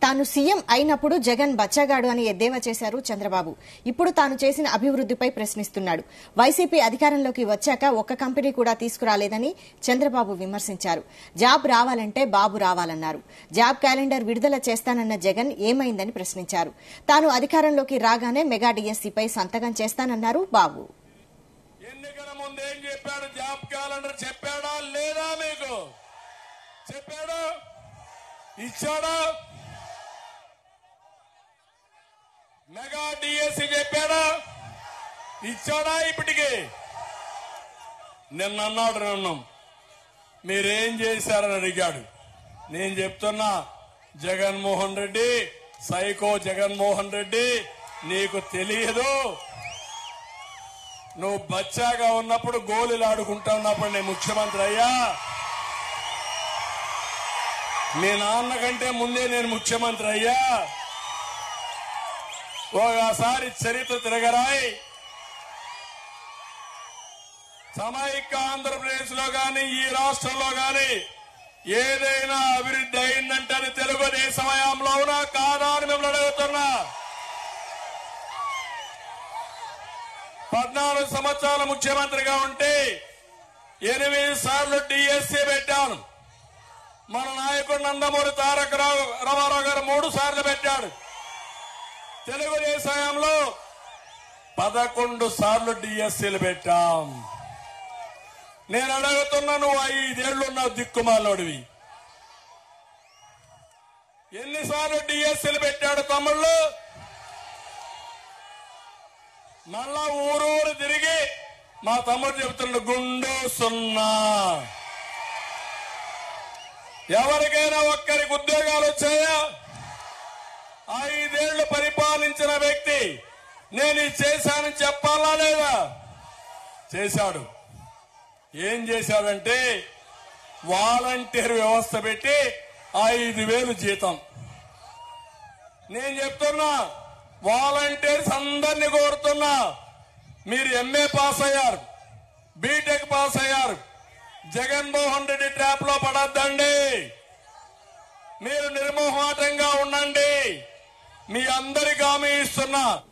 తాను సీఎం అయినప్పుడు జగన్ బచ్చగాడు అని ఎద్దేవా చేశారు చంద్రబాబు ఇప్పుడు తాను చేసిన అభివృద్దిపై ప్రశ్నిస్తున్నాడు వైసీపీ అధికారంలోకి వచ్చాక ఒక్క కంపెనీ కూడా తీసుకురాలేదని చంద్రబాబు విమర్శించారు జాబ్ రావాలంటే బాబు రావాలన్నారు జాబ్ క్యాలెండర్ విడుదల చేస్తానన్న జగన్ ఏమైందని ప్రశ్నించారు తాను అధికారంలోకి రాగానే మెగా డిఎస్సీపై సంతకం చేస్తానన్నారు బాబు ఎన్నికల ముందు ఏం చెప్పాడు జాబ్ క్యాలెండర్ చెప్పాడా లేదా మీకు చెప్పాడు ఇచ్చాడా మెగా డిఎస్సి చెప్పాడా ఇచ్చాడా ఇప్పటికి నిన్న అన్నాడు నన్ను మీరేం చేశారని అడిగాడు నేను చెప్తున్నా జగన్మోహన్ రెడ్డి సైకో జగన్మోహన్ రెడ్డి నీకు తెలియదు నువ్వు బచ్చాగా ఉన్నప్పుడు గోళీలు ఆడుకుంటా ఉన్నప్పుడు నేను ముఖ్యమంత్రి అయ్యా మీ నాన్న కంటే ముందే నేను ముఖ్యమంత్రి అయ్యా ఒకసారి చరిత్ర తిరగరాయి సమైక్య ఆంధ్రప్రదేశ్ లో గాని ఈ రాష్ట్రంలో గాని ఏదైనా అభివృద్ధి అయిందంటే అది తెలుగుదేశం హయాంలోనా కాదా అని మిమ్మల్ని అడుగుతున్నా పద్నాలుగు సంవత్సరాల ముఖ్యమంత్రిగా ఉంటే ఎనిమిది సార్లు డిఎస్సీ పెట్టాను మన నాయకుడు నందమూరి తారక రావు రామారావు గారు మూడు సార్లు పెట్టాడు తెలుగుదేశం హయాంలో పదకొండు సార్లు డిఎస్సీలు పెట్టాం నేను అడుగుతున్నా నువ్వు ఐదేళ్లు ఉన్నావు దిక్కుమాలోడివి ఎన్నిసార్లు డిఎస్సీలు పెట్టాడు తమ్ముళ్ళు మళ్ళా ఊరూరు తిరిగి మా తమ్ముడు చెబుతున్నాడు గుండు సున్నా ఎవరికైనా ఒక్కరికి ఉద్యోగాలు వచ్చాయా ఐదేళ్లు పరిపాలించిన వ్యక్తి నేను ఇది చేశానని చెప్పాలా లేదా చేశాడు ఏం చేశాడంటే వాలంటీర్ వ్యవస్థ పెట్టి ఐదు వేలు జీతం నేను చెప్తున్నా వాలంటీర్స్ అందరినీ కోరుతున్నా మీరు ఎంఏ పాస్ అయ్యారు బీటెక్ పాస్ అయ్యారు జగన్మోహన్ రెడ్డి ట్రాప్ లో పడద్దండి మీరు నిర్మోహాటంగా ఉండండి మీ అందరికి హామీ ఇస్తున్నా